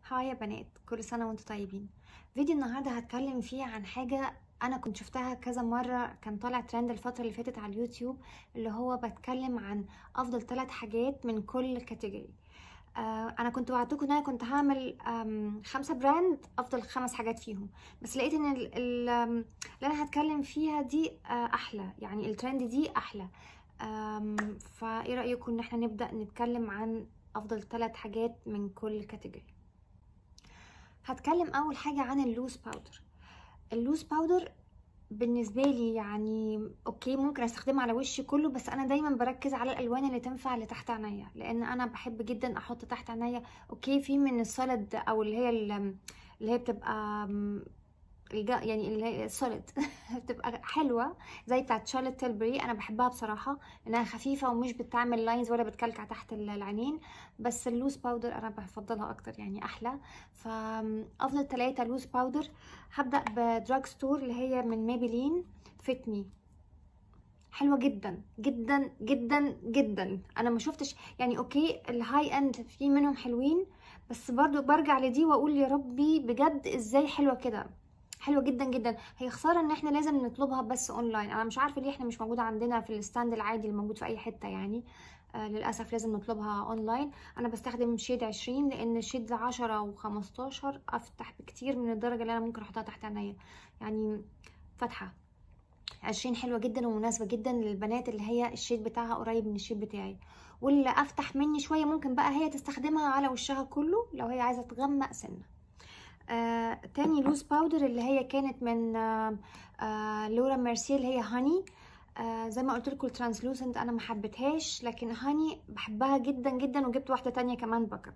هاي يا بنات كل سنة وانتم طيبين فيديو النهاردة هتكلم فيه عن حاجة أنا كنت شفتها كذا مرة كان طالع ترند الفترة اللي فاتت على اليوتيوب اللي هو بتكلم عن أفضل ثلاث حاجات من كل كاتيجوري آه أنا كنت وعدتكم إن أنا كنت هعمل آم، خمسة براند أفضل خمس حاجات فيهم بس لقيت إن ال- ال- آم، اللي أنا هتكلم فيها دي آه أحلى يعني الترند دي أحلى آم، فإيه رأيكم إن احنا نبدأ نتكلم عن أفضل ثلاث حاجات من كل كاتيجوري هتكلم اول حاجه عن اللوز باودر اللوز باودر بالنسبه لي يعني اوكي ممكن استخدمها على وشي كله بس انا دايما بركز على الالوان اللي تنفع لتحت عينيا لان انا بحب جدا احط تحت عينيا اوكي في من السوليد او اللي هي ال- اللي هي بتبقى الجا يعني اللي هي سوليد بتبقى حلوه زي بتاعت شارلوت تيلبري انا بحبها بصراحه انها خفيفه ومش بتعمل لاينز ولا بتكلكع تحت العينين بس اللوز باودر انا بفضلها اكتر يعني احلى فافضل ثلاثة لوز باودر هبدا بدراج ستور اللي هي من ميبلين فيت مي حلوه جدا جدا جدا جدا انا ما شفتش يعني اوكي الهاي اند في منهم حلوين بس برضو برجع لدي واقول يا ربي بجد ازاي حلوه كده حلوه جدا جدا هي خساره ان احنا لازم نطلبها بس اونلاين انا مش عارفه ليه احنا مش موجوده عندنا في الستاند العادي اللي موجود في اي حته يعني آه للاسف لازم نطلبها اونلاين انا بستخدم شيد 20 لان شيد 10 و15 افتح بكتير من الدرجه اللي انا ممكن احطها تحت عينيا يعني فاتحه 20 حلوه جدا ومناسبه جدا للبنات اللي هي الشيد بتاعها قريب من الشيد بتاعي واللي افتح مني شويه ممكن بقى هي تستخدمها على وشها كله لو هي عايزه تغمق سنه آه، تاني لوز باودر اللي هي كانت من آه، آه، لورا ميرسي اللي هي هاني آه، زي ما قلت لكم الترانسلوسنت انا ما حبيتهاش لكن هاني بحبها جدا جدا وجبت واحده تانية كمان باك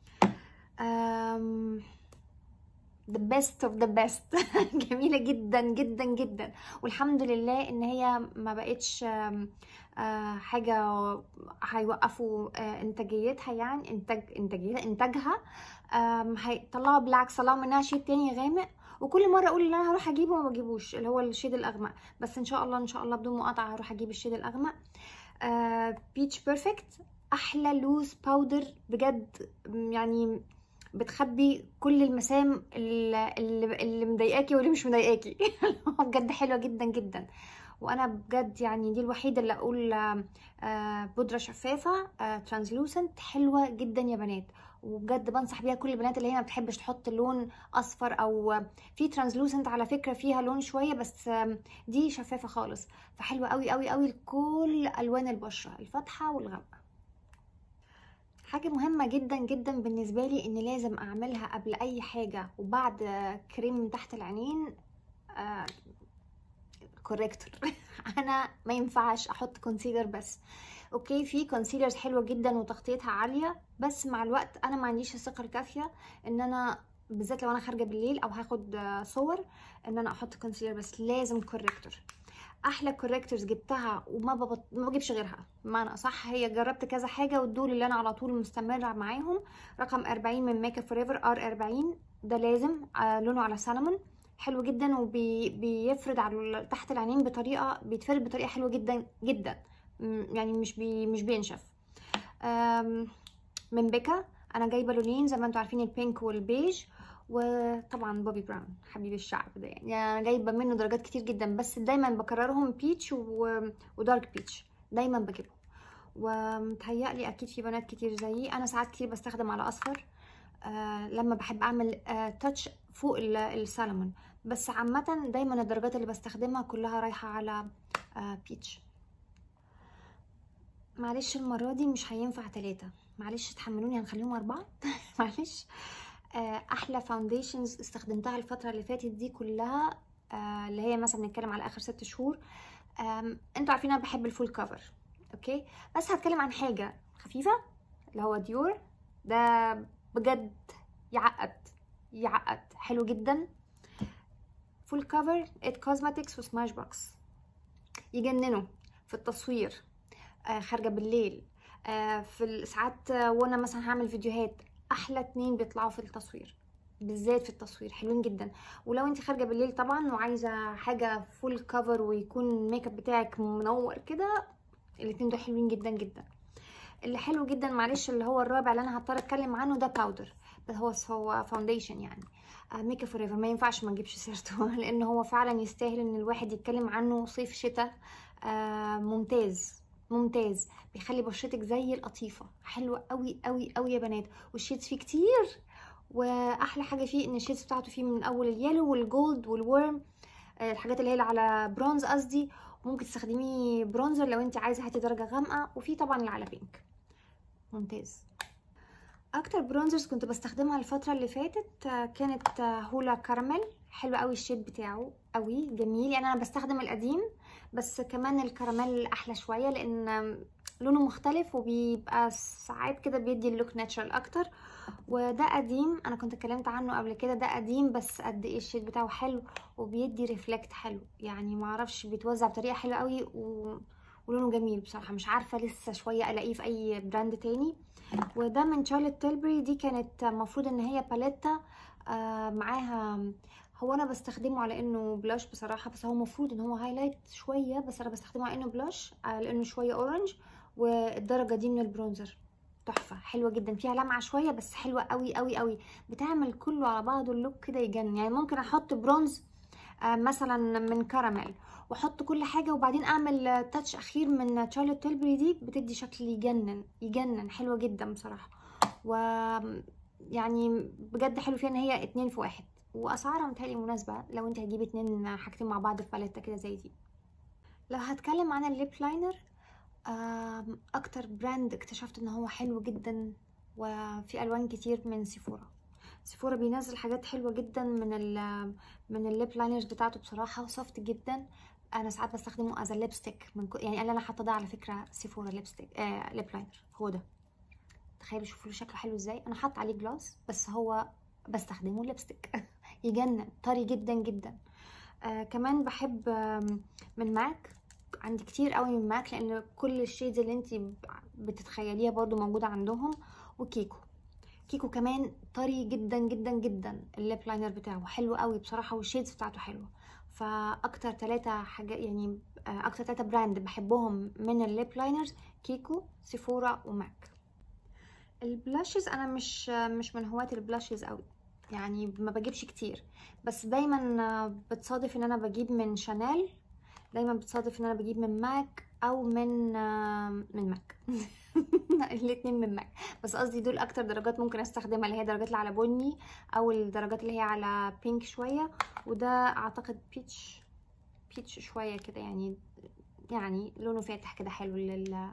اب the best of the best جميلة جدا جدا جدا والحمد لله ان هي ما بقتش آم، آه، حاجة هيوقفوا آه، انتاجيتها يعني انتاج انتاجيتها انتاجها آم، هيطلعوا بالعكس طلعوا منها شيد تاني غامق وكل مرة اقول ان انا هروح اجيبه وما بجيبوش اللي هو الشيد الاغمق بس ان شاء الله ان شاء الله بدون مقاطعة هروح اجيب الشيد الاغمق بيتش بيرفكت احلى لوز باودر بجد يعني بتخبي كل المسام اللي, اللي, اللي مضايقاكي واللي مش مضايقاكي بجد حلوه جدا جدا وانا بجد يعني دي الوحيده اللي اقول آه، آه، بودره شفافه ترانسلوسنت حلوه جدا يا بنات وبجد بنصح بيها كل البنات اللي هي ما بتحبش تحط لون اصفر او آه، في ترانسلوسنت على فكره فيها لون شويه بس آم، دي شفافه خالص فحلوه قوي قوي قوي لكل الوان البشره الفاتحه والغامقه حاجة مهمة جدا جدا بالنسبة لي ان لازم اعملها قبل اي حاجة وبعد كريم تحت العينين آه كوريكتور انا ما ينفعش احط كونسيلر بس اوكي في كونسيلرز حلوة جدا وتغطيتها عالية بس مع الوقت انا ما عنديش الثقة الكافية ان انا بالذات لو انا خارجة بالليل او هاخد آه، صور ان انا احط كونسيلر بس لازم كوريكتور احلى كوريكتورز جبتها وما ببط... ما بجيبش غيرها بمعنى صح هي جربت كذا حاجه ودول اللي انا على طول مستمره معاهم رقم 40 من ميك اب فور ايفر ار 40 ده لازم آه لونه على سلمون حلو جدا وبيفرد على تحت العينين بطريقه بيتفرد بطريقه حلوه جدا جدا م- يعني مش بي مش بينشف آم، من بيكا انا جايبه لونين زي ما انتم عارفين البينك والبيج وطبعا بوبي براون حبيب الشعب ده يعني انا جايبه منه درجات كتير جدا بس دايما بكررهم بيتش و... ودارك بيتش دايما بجيبهم ومتهيألي اكيد في بنات كتير زيي انا ساعات كتير بستخدم على اصفر آه لما بحب اعمل آه تاتش فوق ال- السلمون بس عامه دايما الدرجات اللي بستخدمها كلها رايحه على آه بيتش معلش المرة دي مش هينفع تلاتة معلش تحملوني هنخليهم أربعة معلش آه، أحلى فاونديشنز استخدمتها الفترة اللي فاتت دي كلها آه، اللي هي مثلا بنتكلم على آخر ست شهور آم، انتوا عارفين أنا بحب الفول كفر أوكي بس هتكلم عن حاجة خفيفة اللي هو ديور ده بجد يعقد يعقد حلو جدا فول كفر ات كوزماتكس وسماش بوكس يجننوا في التصوير آه، خارجه بالليل آه، في الساعات آه، وانا مثلا هعمل فيديوهات احلى اتنين بيطلعوا في التصوير بالذات في التصوير حلوين جدا ولو انت خارجه بالليل طبعا وعايزه حاجه فول كفر ويكون الميك اب بتاعك منور كده الاتنين دول حلوين جدا جدا اللي حلو جدا معلش اللي هو الرابع اللي انا هضطر اتكلم عنه ده باودر هو هو فاونديشن يعني ميك فور ايفر ما ينفعش ما نجيبش سيرته لان هو فعلا يستاهل ان الواحد يتكلم عنه صيف شتاء آه، ممتاز ممتاز بيخلي بشرتك زي القطيفه حلوه قوي قوي قوي يا بنات والشيتس فيه كتير واحلى حاجه فيه ان الشيتس بتاعته فيه من اول اليلو والجولد والورم آه، الحاجات اللي هي اللي على برونز قصدي ممكن تستخدمي برونزر لو انت عايزه هاتي درجه غامقه وفي طبعا اللي على بينك ممتاز اكتر برونزرز كنت بستخدمها الفتره اللي فاتت آه، كانت آه، هولا كراميل حلو قوي الشيد بتاعه قوي جميل يعني انا بستخدم القديم بس كمان الكراميل احلى شويه لان آم، لونه مختلف وبيبقى ساعات كده بيدي اللوك ناتشرال اكتر وده قديم انا كنت اتكلمت عنه قبل كده ده قديم بس قد ايه الشيد بتاعه حلو وبيدي ريفلكت حلو يعني معرفش بيتوزع بطريقه حلوه قوي و... ولونه جميل بصراحه مش عارفه لسه شويه الاقيه في اي براند تاني وده من شارلوت تيلبري دي كانت المفروض ان هي باليتا آه معاها هو انا بستخدمه على انه بلاش بصراحه بس هو المفروض ان هو هايلايت شويه بس انا بستخدمه على انه بلاش آه لانه شويه اورنج والدرجه دي من البرونزر تحفه حلوه جدا فيها لمعه شويه بس حلوه قوي قوي قوي بتعمل كله على بعضه اللوك كده يجنن يعني ممكن احط برونز آه مثلا من كراميل واحط كل حاجه وبعدين اعمل تاتش اخير من شارلوت تيلبري دي بتدي شكل يجنن يجنن حلوه جدا بصراحه و يعني بجد حلو فيها ان هي اتنين في واحد واسعارها متهيألي مناسبه لو انت هتجيبي اتنين حاجتين مع بعض في باليتا كده زي دي لو هتكلم عن الليب لاينر آم، اكتر براند اكتشفت ان هو حلو جدا وفي الوان كتير من سيفورا سيفورا بينزل حاجات حلوه جدا من ال من الليب لاينرز بتاعته بصراحه سوفت جدا انا ساعات بستخدمه از ليبستيك من كو... يعني اللي انا حاطه ده على فكره سيفورا ليبستيك آه ليب لاينر هو ده تخيلوا شوفوا له شكله حلو ازاي انا حاطه عليه جلاس بس هو بستخدمه ليبستيك يجنن طري جدا جدا آه كمان بحب آم، من ماك عندي كتير قوي من ماك لان كل الشيدز اللي انت بتتخيليها برضو موجوده عندهم وكيكو كيكو كمان طري جدا جدا جدا الليب لاينر بتاعه حلو قوي بصراحه والشيدز بتاعته حلوه فاكتر ثلاثة حاجة يعني آه، اكتر ثلاثة براند بحبهم من الليب لاينرز كيكو سيفورا وماك البلاشز انا مش مش من هواة البلاشز قوي يعني ما بجيبش كتير بس دايما آه، بتصادف ان انا بجيب من شانيل دايما بتصادف ان انا بجيب من ماك او من آه، من ماك الاتنين من ماك بس قصدي دول اكتر درجات ممكن استخدمها اللي هي درجات اللي على بني او الدرجات اللي هي على بينك شويه وده اعتقد بيتش بيتش شويه كده يعني يعني لونه فاتح كده حلو لل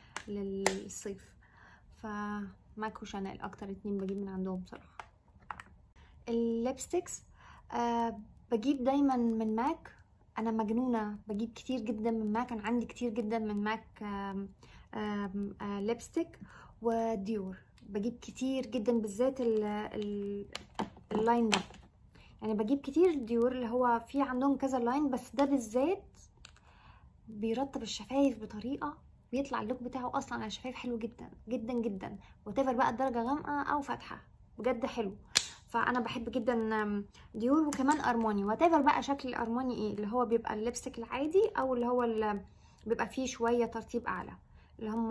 للصيف فماك وشانيل اكتر اتنين بجيب من عندهم بصراحه الليبستكس آه بجيب دايما من ماك انا مجنونه بجيب كتير جدا من ماك انا عندي كتير جدا من ماك آم آم آه ليبستيك وديور بجيب كتير جدا بالذات ال ال اللاين ده يعني بجيب كتير ديور اللي هو في عندهم كذا لاين بس ده بالذات بيرطب الشفايف بطريقه بيطلع اللوك بتاعه اصلا على الشفايف حلو جدا جدا جدا وتفر بقى الدرجه غامقه او فاتحه بجد حلو فانا بحب جدا آم، ديور وكمان ارماني وتفر بقى شكل الارماني ايه اللي هو بيبقى الليبستيك العادي او اللي هو اللي بيبقى فيه شويه ترطيب اعلى اللي هم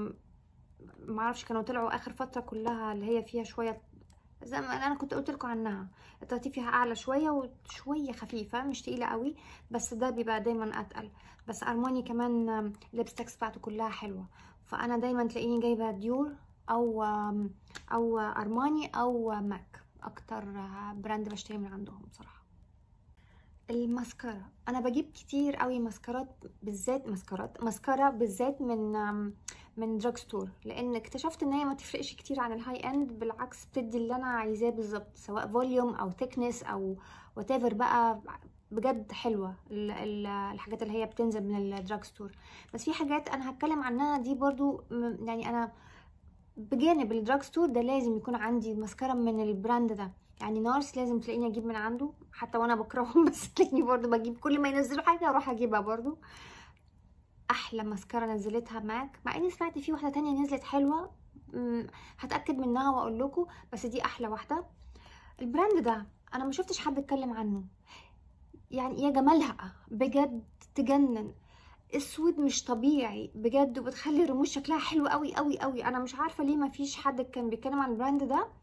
معرفش كانوا طلعوا اخر فتره كلها اللي هي فيها شويه زي ما انا كنت قلت لكم عنها الترطيب فيها اعلى شويه وشويه خفيفه مش تقيله قوي بس ده بيبقى دايما اتقل بس ارماني كمان الليبستكس بتاعته كلها حلوه فانا دايما تلاقيني جايبه ديور او آم، او ارماني او ماك اكتر براند بشتري من عندهم بصراحه الماسكارا انا بجيب كتير قوي ماسكارات بالذات ماسكارات ماسكارا بالذات من آم، من دراج ستور لان اكتشفت ان هي ما تفرقش كتير عن الهاي اند بالعكس بتدي اللي انا عايزاه بالظبط سواء فوليوم او ثيكنس او وات بقى بجد حلوه ال- ال- الحاجات اللي هي بتنزل من الدراج ستور بس في حاجات انا هتكلم عنها دي برضو م- يعني انا بجانب الدراج ستور ده لازم يكون عندي ماسكارا من البراند ده يعني نارس لازم تلاقيني اجيب من عنده حتى وانا بكرههم بس تلاقيني برضو بجيب كل ما ينزلوا حاجه اروح اجيبها برضو احلى ماسكارا نزلتها ماك مع اني سمعت في واحده تانية نزلت حلوه مم، هتاكد منها واقول لكم بس دي احلى واحده البراند ده انا ما شفتش حد اتكلم عنه يعني يا جمالها بجد تجنن اسود مش طبيعي بجد وبتخلي الرموش شكلها حلو قوي قوي قوي انا مش عارفه ليه ما فيش حد كان بيتكلم عن البراند ده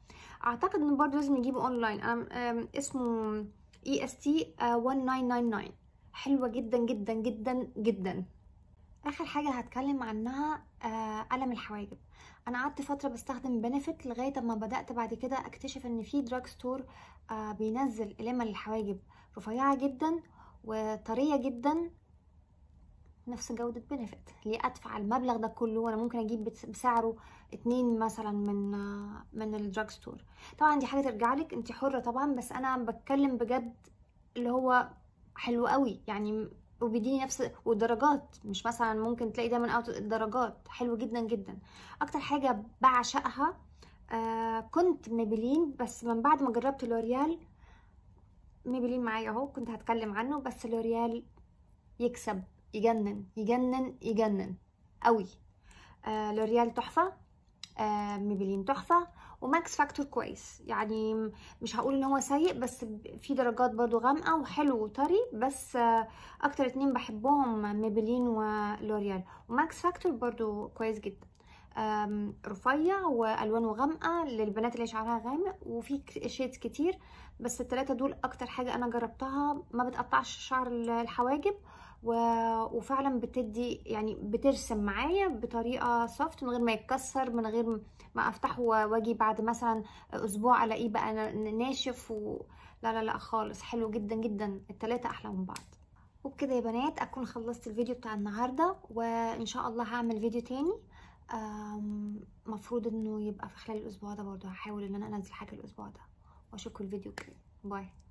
اعتقد انه برضه لازم نجيبه اونلاين انا أم، اسمه اي اس تي 1999 حلوه جدا جدا جدا جدا اخر حاجه هتكلم عنها آه، قلم الحواجب انا قعدت فتره بستخدم بنفيت لغايه اما بدات بعد كده اكتشف ان في دراج ستور آه، بينزل قلم للحواجب رفيعه جدا وطريه جدا نفس جودة بنفيت ليه ادفع المبلغ ده كله وانا ممكن اجيب بس- بسعره اتنين مثلا من آه، من الدراج ستور طبعا دي حاجه ترجع لك انت حره طبعا بس انا بتكلم بجد اللي هو حلو قوي يعني وبيديني نفس والدرجات مش مثلا ممكن تلاقي ده من اوت الدرجات حلو جدا جدا اكتر حاجه بعشقها آه كنت ميبلين بس من بعد ما جربت لوريال ميبلين معايا اهو كنت هتكلم عنه بس لوريال يكسب يجنن يجنن يجنن قوي آه لوريال تحفه آه ميبلين تحفه وماكس فاكتور كويس يعني م- مش هقول ان هو سيء بس ب- في درجات برضو غامقه وحلو وطري بس آه اكتر اتنين بحبهم ميبلين ولوريال وماكس فاكتور برضو كويس جدا آم، رفيع والوانه غامقه للبنات اللي شعرها غامق وفي شيدز كتير بس التلاتة دول اكتر حاجه انا جربتها ما بتقطعش شعر الحواجب و... وفعلا بتدي يعني بترسم معايا بطريقه سوفت من غير ما يتكسر من غير ما افتحه واجي بعد مثلا اسبوع الاقيه بقى ن- ناشف و... لا لا لا خالص حلو جدا جدا التلاتة احلى من بعض وبكده يا بنات اكون خلصت الفيديو بتاع النهارده وان شاء الله هعمل فيديو تاني أم، مفروض انه يبقى في خلال الاسبوع ده برضه هحاول ان انا انزل حاجه الاسبوع ده واشوفكم الفيديو الجاي باي